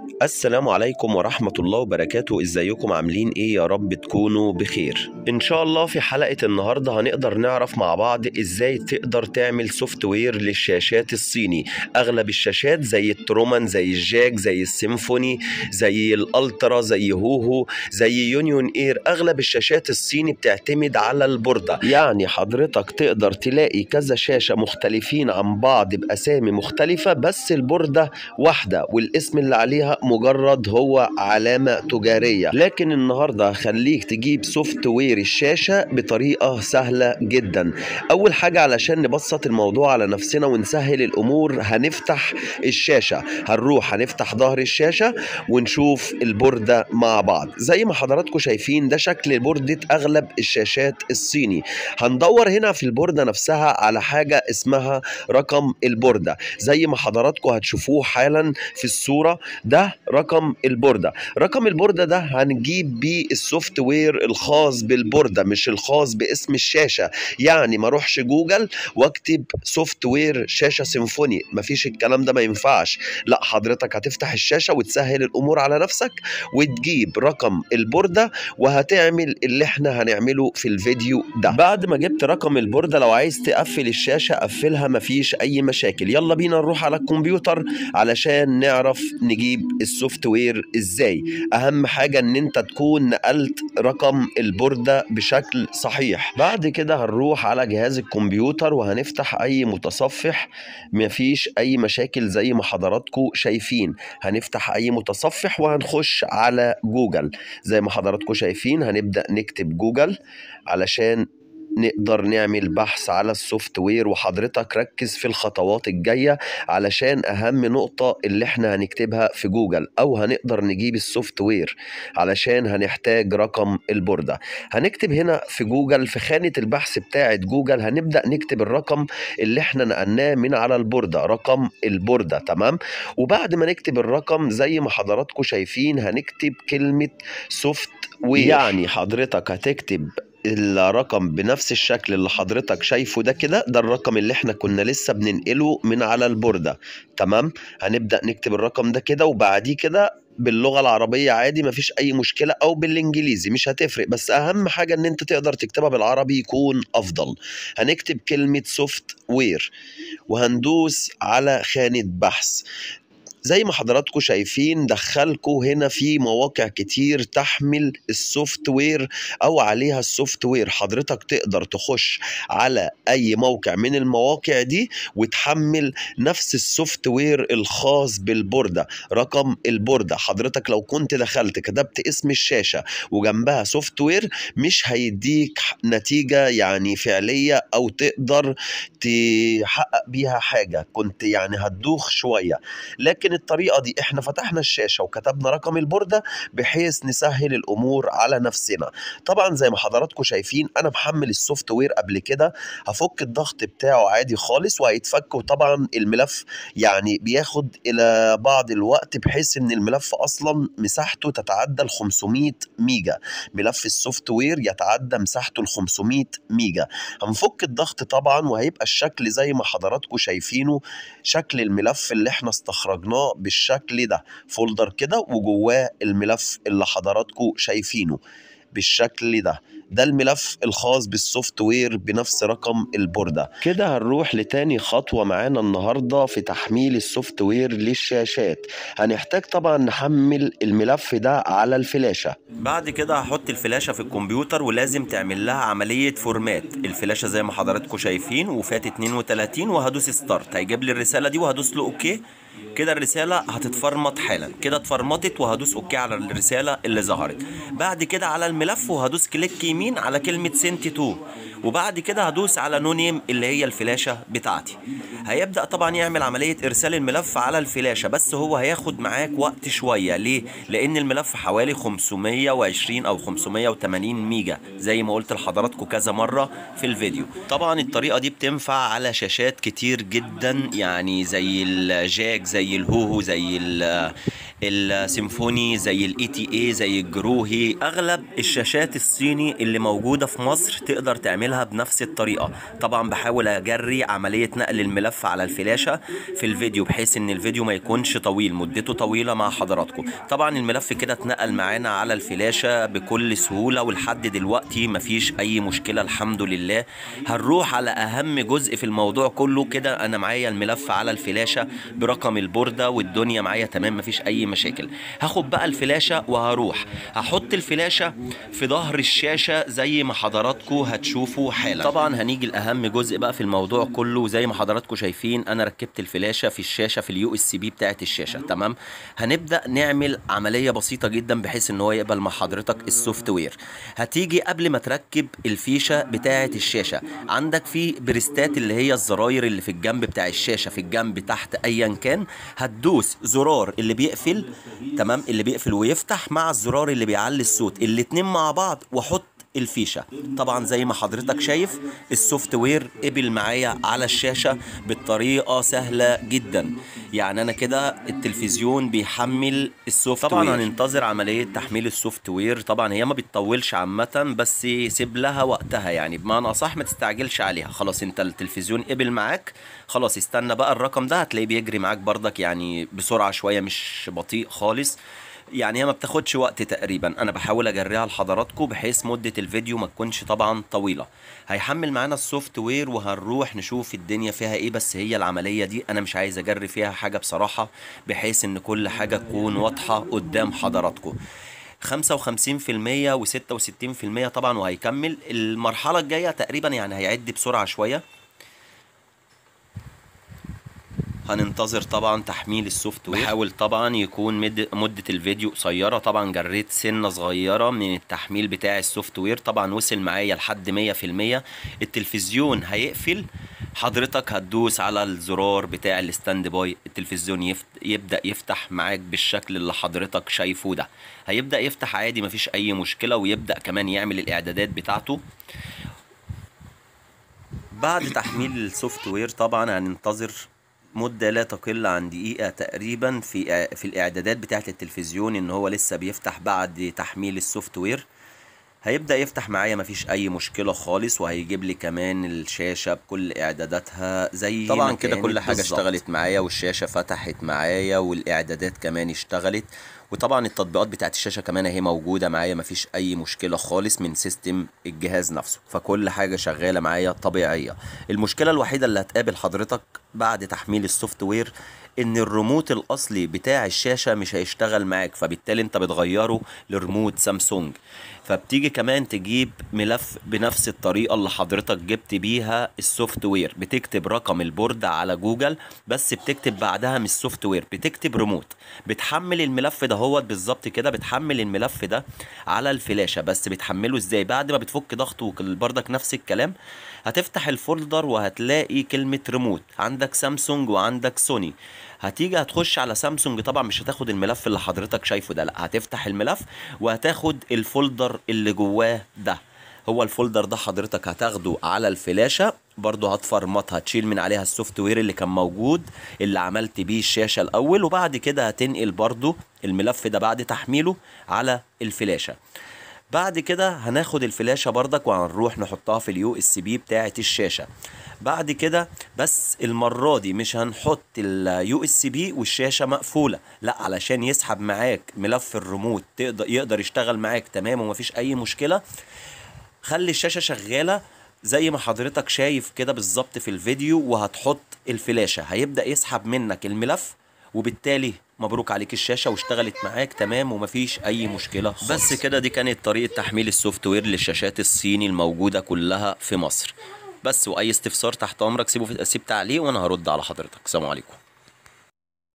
السلام عليكم ورحمة الله وبركاته ازيكم عاملين ايه يا رب تكونوا بخير ان شاء الله في حلقة النهاردة هنقدر نعرف مع بعض ازاي تقدر تعمل سوفت وير للشاشات الصيني اغلب الشاشات زي الترومان زي الجاك زي السيمفوني زي الالترا زي هوهو زي يونيون اير اغلب الشاشات الصيني بتعتمد على البوردة يعني حضرتك تقدر تلاقي كذا شاشة مختلفين عن بعض باسامي مختلفة بس البوردة واحدة والاسم اللي عليها مجرد هو علامة تجارية لكن النهاردة هخليك تجيب سوفت وير الشاشة بطريقة سهلة جدا أول حاجة علشان نبسط الموضوع على نفسنا ونسهل الأمور هنفتح الشاشة هنروح هنفتح ظهر الشاشة ونشوف البوردة مع بعض زي ما حضراتكم شايفين ده شكل بوردة أغلب الشاشات الصيني هندور هنا في البوردة نفسها على حاجة اسمها رقم البوردة زي ما حضراتكم هتشوفوه حالا في الصورة ده رقم البوردة رقم البوردة ده هنجيب بيه السوفت وير الخاص بالبوردة مش الخاص باسم الشاشة يعني ما اروحش جوجل واكتب سوفت وير شاشة سيمفوني مفيش الكلام ده ما ينفعش لا حضرتك هتفتح الشاشة وتسهل الامور على نفسك وتجيب رقم البوردة وهتعمل اللي احنا هنعمله في الفيديو ده بعد ما جبت رقم البوردة لو عايز تقفل الشاشة قفلها مفيش اي مشاكل يلا بينا نروح على الكمبيوتر علشان نعرف نجيب السوفت وير ازاي اهم حاجه ان انت تكون نقلت رقم البورده بشكل صحيح بعد كده هنروح على جهاز الكمبيوتر وهنفتح اي متصفح مفيش اي مشاكل زي ما حضراتكم شايفين هنفتح اي متصفح وهنخش على جوجل زي ما حضراتكم شايفين هنبدا نكتب جوجل علشان نقدر نعمل بحث على السوفت وير وحضرتك ركز في الخطوات الجاية علشان أهم نقطة اللي احنا هنكتبها في جوجل أو هنقدر نجيب السوفت وير علشان هنحتاج رقم البوردة هنكتب هنا في جوجل في خانة البحث بتاعة جوجل هنبدأ نكتب الرقم اللي احنا نقلناه من على البوردة رقم البوردة تمام وبعد ما نكتب الرقم زي ما حضراتكم شايفين هنكتب كلمة سوفت وير يعني حضرتك هتكتب الرقم بنفس الشكل اللي حضرتك شايفه ده كده ده الرقم اللي احنا كنا لسه بننقله من على البوردة تمام هنبدأ نكتب الرقم ده كده وبعديه كده باللغة العربية عادي مفيش أي مشكلة أو بالإنجليزي مش هتفرق بس أهم حاجة إن أنت تقدر تكتبها بالعربي يكون أفضل هنكتب كلمة سوفت وير وهندوس على خانة بحث زي ما حضراتكم شايفين دخلكوا هنا في مواقع كتير تحمل السوفت وير او عليها السوفت وير حضرتك تقدر تخش على اي موقع من المواقع دي وتحمل نفس السوفت وير الخاص بالبوردة رقم البوردة حضرتك لو كنت دخلت كتبت اسم الشاشة وجنبها سوفت وير مش هيديك نتيجة يعني فعلية او تقدر تحقق بيها حاجة كنت يعني هتدوخ شوية لكن الطريقه دي احنا فتحنا الشاشه وكتبنا رقم البورده بحيث نسهل الامور على نفسنا طبعا زي ما حضراتكم شايفين انا محمل السوفت وير قبل كده هفك الضغط بتاعه عادي خالص وهيتفك وطبعا الملف يعني بياخد الى بعض الوقت بحيث ان الملف اصلا مساحته تتعدى ال 500 ميجا ملف السوفت وير يتعدى مساحته ال 500 ميجا هنفك الضغط طبعا وهيبقى الشكل زي ما حضراتكم شايفينه شكل الملف اللي احنا استخرجناه بالشكل ده فولدر كده وجواه الملف اللي حضراتكم شايفينه بالشكل ده ده الملف الخاص بالسوفت وير بنفس رقم البوردة كده هنروح لتاني خطوة معانا النهاردة في تحميل السوفت وير للشاشات هنحتاج طبعا نحمل الملف ده على الفلاشة بعد كده هحط الفلاشة في الكمبيوتر ولازم تعمل لها عملية فورمات الفلاشة زي ما حضراتكم شايفين وفات 32 وهدوس ستارت هيجيب لي الرسالة دي وهدوس له اوكي كده الرسالة هتتفرمط حالا كده اتفرمطت وهدوس اوكي على الرسالة اللي ظهرت بعد كده على الملف وهدوس كليك يمين على كلمة سنت تو وبعد كده هدوس على نو نيم اللي هي الفلاشة بتاعتي هيبدأ طبعا يعمل عملية ارسال الملف على الفلاشة بس هو هياخد معاك وقت شوية ليه لان الملف حوالي 520 او 580 ميجا زي ما قلت لحضراتكم كذا مرة في الفيديو طبعا الطريقة دي بتنفع على شاشات كتير جدا يعني زي الجاك زي الهوهو زي السيمفوني زي الاي تي اي زي الجروهي اغلب الشاشات الصيني اللي موجوده في مصر تقدر تعملها بنفس الطريقه طبعا بحاول اجري عمليه نقل الملف على الفلاشه في الفيديو بحيث ان الفيديو ما يكونش طويل مدته طويله مع حضراتكم طبعا الملف كده اتنقل معانا على الفلاشه بكل سهوله ولحد دلوقتي مفيش اي مشكله الحمد لله هنروح على اهم جزء في الموضوع كله كده انا معايا الملف على الفلاشه برقم البورده والدنيا معايا تمام مفيش اي مشاكل هاخد بقى الفلاشه وهروح هحط الفلاشه في ظهر الشاشه زي ما حضراتكم هتشوفوا حالا طبعا هنيجي لاهم جزء بقى في الموضوع كله زي ما حضراتكم شايفين انا ركبت الفلاشه في الشاشه في اليو اس بي بتاعت الشاشه تمام هنبدا نعمل عمليه بسيطه جدا بحيث ان هو يقبل مع حضرتك السوفت وير هتيجي قبل ما تركب الفيشه بتاعه الشاشه عندك في بريستات اللي هي الزراير اللي في الجنب بتاع الشاشه في الجنب تحت ايا كان هتدوس زرار اللي بيقفل تمام اللي بيقفل ويفتح مع الزرار اللي بيعلي الصوت الاتنين مع بعض واحط الفيشه طبعا زي ما حضرتك شايف السوفت وير قبل معايا على الشاشه بالطريقه سهله جدا يعني انا كده التلفزيون بيحمل السوفت طبعا وير. هننتظر عمليه تحميل السوفت وير طبعا هي ما بتطولش عامه بس سيب لها وقتها يعني بمعنى اصح ما تستعجلش عليها خلاص انت التلفزيون قبل معاك خلاص استنى بقى الرقم ده هتلاقيه بيجري معاك بردك يعني بسرعه شويه مش بطيء خالص يعني هي ما بتاخدش وقت تقريبا انا بحاول اجريها لحضراتكم بحيث مده الفيديو ما تكونش طبعا طويله هيحمل معانا السوفت وير وهنروح نشوف الدنيا فيها ايه بس هي العمليه دي انا مش عايز اجري فيها حاجه بصراحه بحيث ان كل حاجه تكون واضحه قدام حضراتكم 55% و66% طبعا وهيكمل المرحله الجايه تقريبا يعني هيعد بسرعه شويه هننتظر طبعا تحميل السوفت وير بحاول طبعا يكون مد مدة الفيديو قصيرة طبعا جريت سنة صغيرة من التحميل بتاع السوفت وير طبعا وصل معايا لحد مية في المية التلفزيون هيقفل حضرتك هتدوس على الزرار بتاع الستاند باي التلفزيون يفت... يبدأ يفتح معاك بالشكل اللي حضرتك شايفه ده هيبدأ يفتح عادي مفيش أي مشكلة ويبدأ كمان يعمل الإعدادات بتاعته بعد تحميل السوفت وير طبعا هننتظر مدة لا تقل عن دقيقة تقريبا في في الإعدادات بتاعة التلفزيون إن هو لسه بيفتح بعد تحميل السوفت وير هيبدأ يفتح معايا مفيش أي مشكلة خالص وهيجيب لي كمان الشاشة بكل إعداداتها زي طبعا كده كل حاجة بالزبط. اشتغلت معايا والشاشة فتحت معايا والإعدادات كمان اشتغلت وطبعا التطبيقات بتاعت الشاشه كمان اهي موجوده معايا مفيش اي مشكله خالص من سيستم الجهاز نفسه فكل حاجه شغاله معايا طبيعيه المشكله الوحيده اللي هتقابل حضرتك بعد تحميل السوفت وير ان الريموت الاصلي بتاع الشاشه مش هيشتغل معاك فبالتالي انت بتغيره لريموت سامسونج فبتيجي كمان تجيب ملف بنفس الطريقة اللي حضرتك جبت بيها السوفت وير بتكتب رقم البوردة على جوجل بس بتكتب بعدها مش سوفت وير بتكتب ريموت بتحمل الملف ده هو بالظبط كده بتحمل الملف ده على الفلاشة بس بتحمله ازاي بعد ما بتفك ضغطه بردك نفس الكلام هتفتح الفولدر وهتلاقي كلمة ريموت عندك سامسونج وعندك سوني هتيجي هتخش على سامسونج طبعا مش هتاخد الملف اللي حضرتك شايفه ده لا هتفتح الملف وهتاخد الفولدر اللي جواه ده هو الفولدر ده حضرتك هتاخده على الفلاشة برضو هتفرمطها تشيل من عليها السوفت وير اللي كان موجود اللي عملت بيه الشاشة الأول وبعد كده هتنقل برضو الملف ده بعد تحميله على الفلاشة بعد كده هناخد الفلاشة بردك وهنروح نحطها في اليو اس بي بتاعة الشاشة بعد كده بس المرة دي مش هنحط اليو اس بي والشاشة مقفولة لا علشان يسحب معاك ملف الريموت تقدر يقدر يشتغل معاك تمام ومفيش اي مشكلة خلي الشاشة شغالة زي ما حضرتك شايف كده بالظبط في الفيديو وهتحط الفلاشة هيبدأ يسحب منك الملف وبالتالي مبروك عليك الشاشه واشتغلت معاك تمام ومفيش اي مشكله خالص. بس كده دي كانت طريقه تحميل السوفت وير للشاشات الصيني الموجوده كلها في مصر بس واي استفسار تحت امرك سيبه في سيب تعليق وانا هرد على حضرتك سلام عليكم